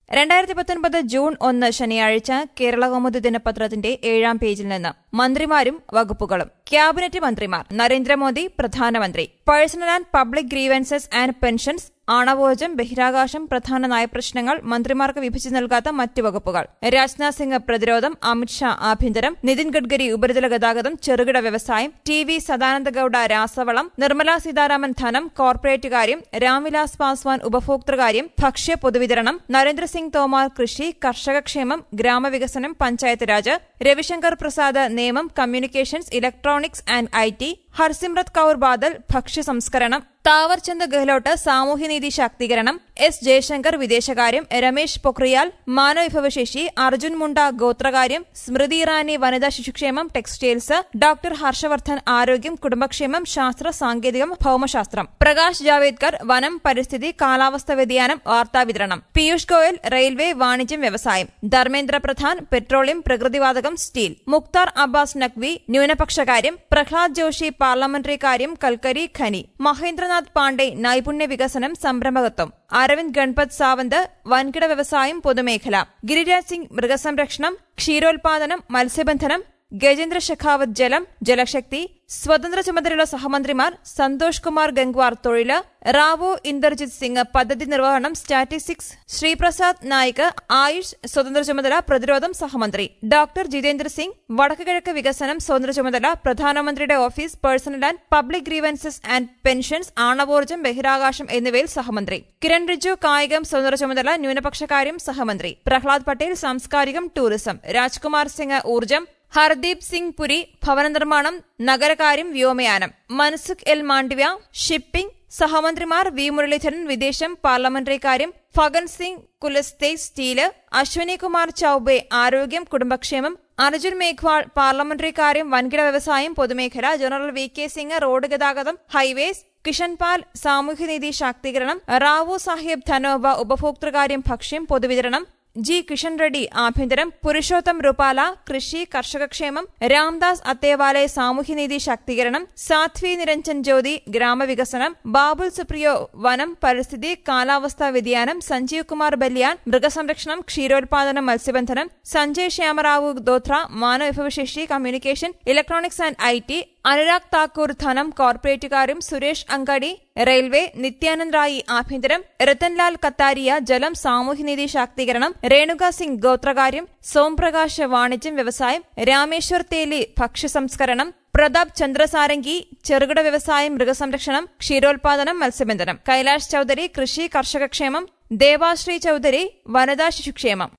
രണ്ടായിരത്തി പത്തൊൻപത് ജൂൺ ഒന്ന് ശനിയാഴ്ച കേരളകൗമുദി ദിനപത്രത്തിന്റെ ഏഴാം പേജിൽ നിന്ന് മന്ത്രിമാരും വകുപ്പുകളും ക്യാബിനറ്റ് മന്ത്രിമാർ നരേന്ദ്രമോദി പ്രധാനമന്ത്രി personnel and public grievances and pensions ആണവോർജ്ജം ബഹിരാകാശം പ്രധാന നയപ്രശ്നങ്ങൾ മന്ത്രിമാർക്ക് വിഭജിച്ചു നൽകാത്ത മറ്റ് വകുപ്പുകൾ രാജ്നാഥ് സിംഗ് പ്രതിരോധം അമിത്ഷാ ആഭ്യന്തരം നിതിൻ ഗഡ്കരി ഉപരിതല ഗതാഗതം ചെറുകിട വ്യവസായം ടി വി സദാനന്ദഗൌഡ രാസവളം നിർമ്മല സീതാരാമൻ ധനം കോർപ്പറേറ്റ് കാര്യം രാംവിലാസ് പാസ്വാൻ ഉപഭോക്തൃകാര്യം ഭക്ഷ്യ പൊതുവിതരണം നരേന്ദ്രസിംഗ് തോമാർ കൃഷി കർഷകക്ഷേമം ഗ്രാമവികസനം പഞ്ചായത്ത് രാജ് രവിശങ്കർ പ്രസാദ് നിയമം communications electronics and I T Harsimrat Kaur Badal ഭക്ഷ്യ സംസ്കരണം താവർചന്ദ് ഗെഹ്ലോട്ട് സാമൂഹ്യനീതി ശാക്തീകരണം എസ് ജയശങ്കർ വിദേശകാര്യം രമേശ് പൊക്രിയാൽ മാനവവിഭവശേഷി അർജുൻ മുണ്ട ഗോത്രകാര്യം സ്മൃതി ഇറാനി വനിതാ ശിശുക്ഷേമം ടെക്സ്റ്റൈൽസ് ഡോക്ടർ ഹർഷവർദ്ധൻ ആരോഗ്യം കുടുംബക്ഷേമം ശാസ്ത്ര സാങ്കേതികം ഭൌമശാസ്ത്രം പ്രകാശ് ജാവേദ്കർ വനം പരിസ്ഥിതി കാലാവസ്ഥ വ്യതിയാനം വാർത്താവിതരണം പീയൂഷ് ഗോയൽ റെയിൽവേ വാണിജ്യം വ്യവസായം ധർമ്മേന്ദ്ര പ്രധാൻ പെട്രോളിയം പ്രകൃതിവാതകം സ്റ്റീൽ മുക്താർ അബ്ബാസ് നഖ്വി ന്യൂനപക്ഷകാര്യം പ്രഹ്ലാദ് ജോഷി പാർലമെന്ററി കാര്യം കൽക്കരി ഖനി മഹേന്ദ്രനാഥ് പാണ്ഡെ നൈപുണ്യ വികസനം സംരംഭകത്വം അരവിന്ദ് ഗൺപത് സാവന്ത് വൻകിട വ്യവസായം പൊതുമേഖല ഗിരിരാജ് സിംഗ് മൃഗസംരക്ഷണം ക്ഷീരോത്പാദനം മത്സ്യബന്ധനം ഗജേന്ദ്ര ഷെഖാവത്ത് ജലം ജലശക്തി സ്വതന്ത്ര ചുമതലയുള്ള സഹമന്ത്രിമാർ സന്തോഷ് കുമാർ ഗംഗ്വാർ തൊഴില് റാവോ ഇന്ദർജിത് സിംഗ് പദ്ധതി നിർവഹണം സ്റ്റാറ്റിസ്റ്റിക്സ് ശ്രീപ്രസാദ് നായിക് ആയുഷ് സ്വതന്ത്ര ചുമതല പ്രതിരോധം സഹമന്ത്രി ഡോക്ടർ ജിതേന്ദ്ര സിംഗ് വടക്കുകിഴക്ക് വികസനം സ്വതന്ത്ര ചുമതല പ്രധാനമന്ത്രിയുടെ office personnel and public grievances and pensions ആണവോർജ്ജം ബഹിരാകാശം എന്നിവയിൽ സഹമന്ത്രി കിരൺ റിജു കായികം സ്വതന്ത്ര ചുമതല ന്യൂനപക്ഷകാര്യം സഹമന്ത്രി പ്രഹ്ലാദ് പട്ടേൽ സാംസ്കാരികം ടൂറിസം രാജ്കുമാർ സിംഗ് ഊർജ്ജം ഹർദീപ് സിംഗ് പുരി ഭവന നിർമ്മാണം നഗരകാര്യം വ്യോമയാനം മൻസുഖ് എൽ മാണ്ഡവ്യ ഷിപ്പിംഗ് സഹമന്ത്രിമാർ വി മുരളീധരൻ വിദേശം പാർലമെന്ററി കാര്യം ഫഗൻ സിംഗ് കുലസ്തെ സ്റ്റീല് അശ്വനി കുമാർ ചൌബെ ആരോഗ്യം കുടുംബക്ഷേമം അർജുൻ മേഘ്വാൾ പാർലമെന്ററി കാര്യം വൻകിട വ്യവസായം പൊതുമേഖല general V K Singh road ഗതാഗതം ഹൈവേസ് കിഷൻ പാൽ സാമൂഹ്യനീതി ശാക്തീകരണം റാവു സാഹിബ് ധനോബ ഉപഭോക്തൃകാര്യം ഭക്ഷ്യം പൊതുവിതരണം ജി കിഷൻ റെഡ്ഡി ആഭ്യന്തരം പുരുഷോത്തം റുപാല കൃഷി കർഷകക്ഷേമം രാംദാസ് അത്തേവാലെ സാമൂഹ്യനീതി ശാക്തീകരണം സാധ്വി നിരഞ്ജൻ ജ്യോതി ഗ്രാമവികസനം ബാബുൽ സുപ്രിയോ വനം പരിസ്ഥിതി കാലാവസ്ഥാ വ്യതിയാനം സഞ്ജീവ് കുമാർ ബല്യാൻ മൃഗസംരക്ഷണം ക്ഷീരോത്പാദനം മത്സ്യബന്ധനം സഞ്ജയ് ശ്യാമറാവു ദോത്ര മാനവവിഭവശേഷി communication electronics and I T Anurag Thakur ധനം കോർപ്പറേറ്റുകാരും സുരേഷ് അങ്കാടി റെയിൽവേ നിത്യാനന്ദ് റായി ആഭ്യന്തരം രത്തൻലാൽ കത്താരിയ ജലം സാമൂഹ്യനീതി ശാക്തീകരണം രേണുക സിംഗ് ഗോത്രകാര്യം സോംപ്രകാശ് വാണിജ്യം വ്യവസായം രാമേശ്വർ തേലി ഭക്ഷ്യ സംസ്കരണം പ്രതാപ് ചന്ദ്രസാരംഗി ചെറുകിട വ്യവസായം മൃഗസംരക്ഷണം ക്ഷീരോത്പാദനം മത്സ്യബന്ധനം കൈലാഷ് ചൌധരി കൃഷി കർഷകക്ഷേമം ദേവാശ്രീ ചൌധരി വനിതാ ശിശുക്ഷേമം